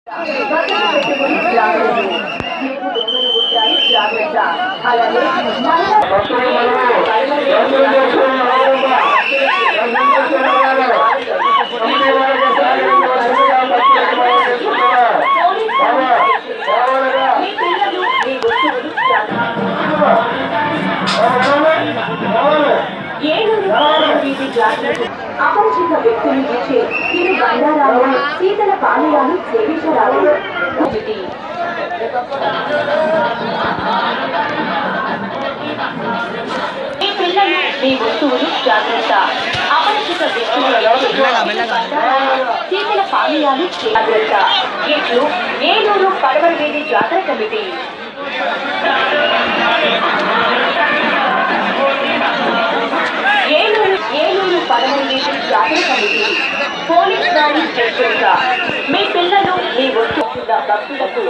జాగ్రత్త అలాగే మహిళా మీ పిల్లలు మీ వస్తువులు ఏలూరు వీధి జాతరకు అపరిచిత వ్యక్తులు ఇచ్చే తిరు బండారాలు శీతల పానీయాలు సేవించరాదు ఒకటి. మీ పిల్లలు మీ వస్తువులు జాగ్రత్త అపరిచిత వ్యక్తులు ఇచ్చే బండారాలు, శీతల పానీయాలు జాగ్రత్త ఇట్లు ఏలూరు పడవల వీధి జాతర కమిటీ ఏలూరు ఏలూరు పదమూడు వీధి జాతర కమిటీ పోలీస్ వారి హెచ్చరిక మీ పిల్లలు మీ వస్తువుల భక్తులకు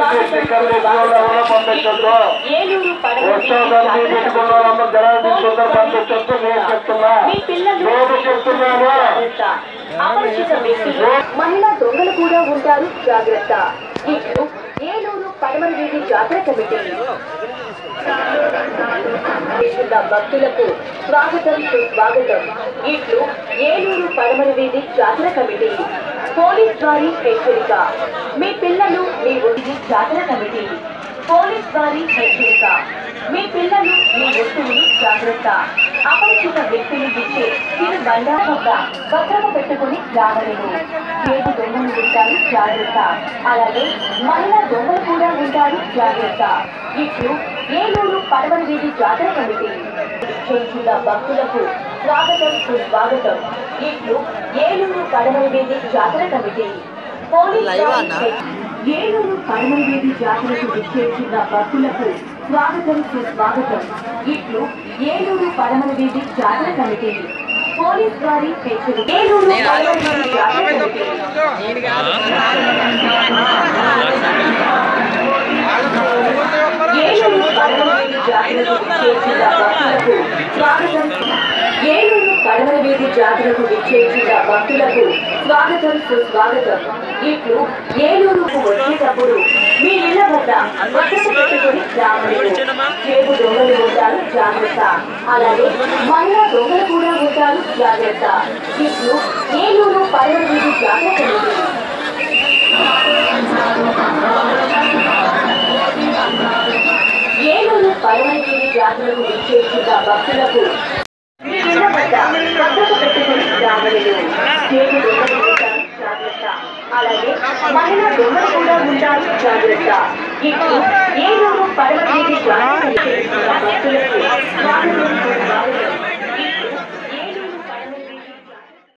ఏలూరు పదమూడు వీధి జాతర కమిటీ మీ పిల్లలు జాగ్రత్త అపరిచిత వ్యక్తులు మహిళా దొంగలు కూడా ఉంటారు జాగ్రత్త ఇట్లు ఏలూరు పడమర వీధి జాతర కమిటీ చేస్తున్న భక్తులకు స్వాగతం సుస్వాగతం ఇట్లు ఏలూరు పడమర వీధి జాతర కమిటీ పోలీస్ వారి హెచ్చరిక మీ పిల్లలు మీ ఒడిది జాతర కమిటీ పోలీస్ వారి హెచ్చరిక మీ పిల్లలు మీ వస్తువులు జాగ్రత్త అపరిచిత వ్యక్తులు ఇచ్చే తిరు బండార వద్ద భద్రత పెట్టుకుని రావలేరు చేతి దొంగలు ఉంటారు జాగ్రత్త అలాగే మహిళా దొంగలు కూడా ఉంటారు జాగ్రత్త ఇట్లు ఏలూరు పడవల వీధి జాతర కమిటీ చేస్తున్న భక్తులకు స్వాగతం సుస్వాగతం ఇట్లు ఏలూరు పడవల వీధి జాతర కమిటీ పోలీస్ వారి ఏలూరు పడమర వీధి జాతరకు విచ్చేస్తున్న భక్తులకు స్వాగతం సుస్వాగతం ఇట్లు ఏలూరు పడమర వీధి జాతర కమిటీ పోలీస్ వారి హెచ్చరిక ఏలూరు పడమర వీధి జాతర కమిటీ ఏలూరు పడమర వీధి జాతరకు విచ్చేసిన భక్తులకు స్వాగతం ఏలూరు పడమర వీధి జాతరకు విచ్చేసిన భక్తులకు స్వాగతం సుస్వాగతం ఇట్లు ఏలూరుకు వచ్చేటప్పుడు మీ ఇళ్ల వద్ద భద్రత పెట్టుకుని రావలేదు చేపు దొంగలు ఉంటారు జాగ్రత్త అలాగే మహిళా దొంగలు కూడా ఉంటారు జాగ్రత్త ఇట్లు ఏలూరు పడమర వీధి జాతర కమిటీ ఏలూరు పడమరగిరి జాతరకు విచ్చేసిన భక్తులకు మీ ఇళ్ల వద్ద భద్రత పెట్టుకుని రావలేదు చేతి దొంగలు ఉంటారు జాగ్రత్త అలాగే మహిళా దొంగలు కూడా ఉంటారు జాగ్రత్త ఇట్లు